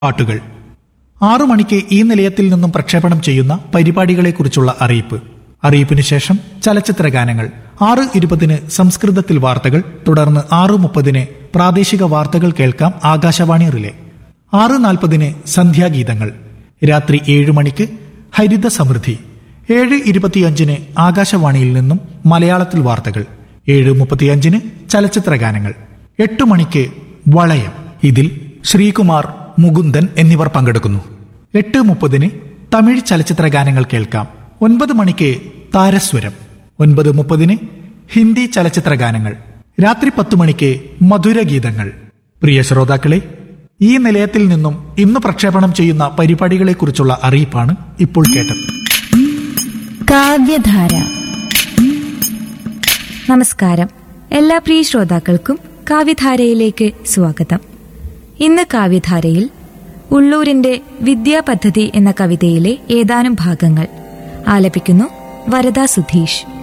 പാട്ടുകൾ ആറു മണിക്ക് ഈ നിലയത്തിൽ നിന്നും പ്രക്ഷേപണം ചെയ്യുന്ന പരിപാടികളെക്കുറിച്ചുള്ള അറിയിപ്പ് അറിയിപ്പിന് ശേഷം ചലച്ചിത്ര ഗാനങ്ങൾ ആറ് ഇരുപതിന് സംസ്കൃതത്തിൽ വാർത്തകൾ തുടർന്ന് ആറ് മുപ്പതിന് പ്രാദേശിക വാർത്തകൾ കേൾക്കാം ആകാശവാണി റിലേ ആറ് നാൽപ്പതിന് സന്ധ്യാഗീതങ്ങൾ രാത്രി ഏഴ് മണിക്ക് ഹരിത സമൃദ്ധി ഏഴ് ഇരുപത്തിയഞ്ചിന് ആകാശവാണിയിൽ നിന്നും മലയാളത്തിൽ വാർത്തകൾ ഏഴ് മുപ്പത്തിയഞ്ചിന് ചലച്ചിത്ര ഗാനങ്ങൾ എട്ട് മണിക്ക് വളയം ഇതിൽ ശ്രീകുമാർ മുകുന്ദൻ എന്നിവർ പങ്കെടുക്കുന്നു എട്ട് മുപ്പതിന് തമിഴ് ചലച്ചിത്ര ഗാനങ്ങൾ കേൾക്കാം ഒൻപത് മണിക്ക് താരസ്വരം ഒൻപത് മുപ്പതിന് ഹിന്ദി ചലച്ചിത്ര ഗാനങ്ങൾ രാത്രി പത്തു മണിക്ക് മധുരഗീതങ്ങൾ പ്രിയ ശ്രോതാക്കളെ ഈ നിലയത്തിൽ നിന്നും ഇന്ന് പ്രക്ഷേപണം ചെയ്യുന്ന പരിപാടികളെക്കുറിച്ചുള്ള അറിയിപ്പാണ് ഇപ്പോൾ കേട്ടത് കാവ്യധാര നമസ്കാരം എല്ലാ പ്രിയ ശ്രോതാക്കൾക്കും കാവ്യധാരയിലേക്ക് സ്വാഗതം ഇന്ന് കാവ്യധാരയിൽ ഉള്ളൂരിന്റെ വിദ്യാപദ്ധതി എന്ന കവിതയിലെ ഏതാനും ഭാഗങ്ങൾ ആലപിക്കുന്നു വരദ സുധീഷ്